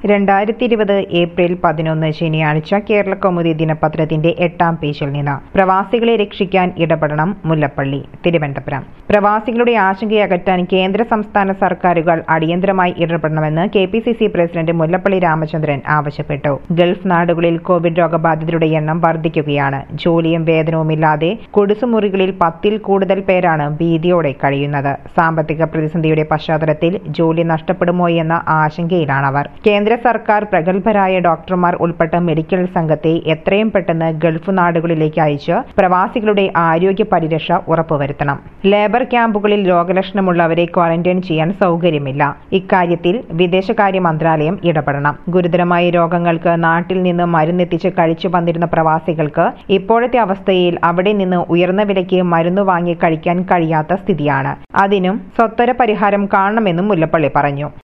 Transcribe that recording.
രണ്ടായിരത്തി ഇരുപത് ഏപ്രിൽ പതിനൊന്ന് ശനിയാഴ്ച കേരള കൗമുദി ദിനപത്രത്തിന്റെ എട്ടാം പേജിൽ നിന്ന് പ്രവാസികളെ രക്ഷിക്കാൻ ഇടപെടണം മുല്ലപ്പള്ളി തിരുവനന്തപുരം പ്രവാസികളുടെ ആശങ്കയകറ്റാൻ കേന്ദ്ര സംസ്ഥാന സർക്കാരുകൾ അടിയന്തരമായി ഇടപെടണമെന്ന് K P C C president Mullappally Ramachandran ആവശ്യപ്പെട്ടു ഗൾഫ് നാടുകളിൽ കോവിഡ് രോഗബാധിതരുടെ എണ്ണം വർദ്ധിക്കുകയാണ് ജോലിയും വേതനവുമില്ലാതെ കുടിസുമുറികളിൽ പത്തിൽ കൂടുതൽ പേരാണ് ഭീതിയോടെ കഴിയുന്നത് സാമ്പത്തിക പ്രതിസന്ധിയുടെ പശ്ചാത്തലത്തിൽ ജോലി നഷ്ടപ്പെടുമോ എന്ന ആശങ്കയിലാണവർ കേന്ദ്ര സർക്കാർ പ്രഗത്ഭരായ ഡോക്ടർമാർ ഉൾപ്പെട്ട മെഡിക്കൽ സംഘത്തെ എത്രയും പെട്ടെന്ന് ഗൾഫ് നാടുകളിലേക്ക് അയച്ച് പ്രവാസികളുടെ ആരോഗ്യ പരിരക്ഷ ഉറപ്പുവരുത്തണം ലേബർ ക്യാമ്പുകളിൽ രോഗലക്ഷണമുള്ളവരെ ക്വാറന്റൈൻ ചെയ്യാൻ സൗകര്യമില്ല ഇക്കാര്യത്തിൽ വിദേശകാര്യ മന്ത്രാലയം ഇടപെടണം ഗുരുതരമായ രോഗങ്ങൾക്ക് നാട്ടിൽ നിന്ന് മരുന്നെത്തിച്ച് കഴിച്ചു വന്നിരുന്ന പ്രവാസികൾക്ക് ഇപ്പോഴത്തെ അവസ്ഥയിൽ അവിടെ നിന്ന് ഉയർന്ന വിലയ്ക്ക് മരുന്ന് വാങ്ങി കഴിക്കാൻ കഴിയാത്ത സ്ഥിതിയാണ് അതിനും സ്വത്വര പരിഹാരം കാണണമെന്നും മുല്ലപ്പള്ളി പറഞ്ഞു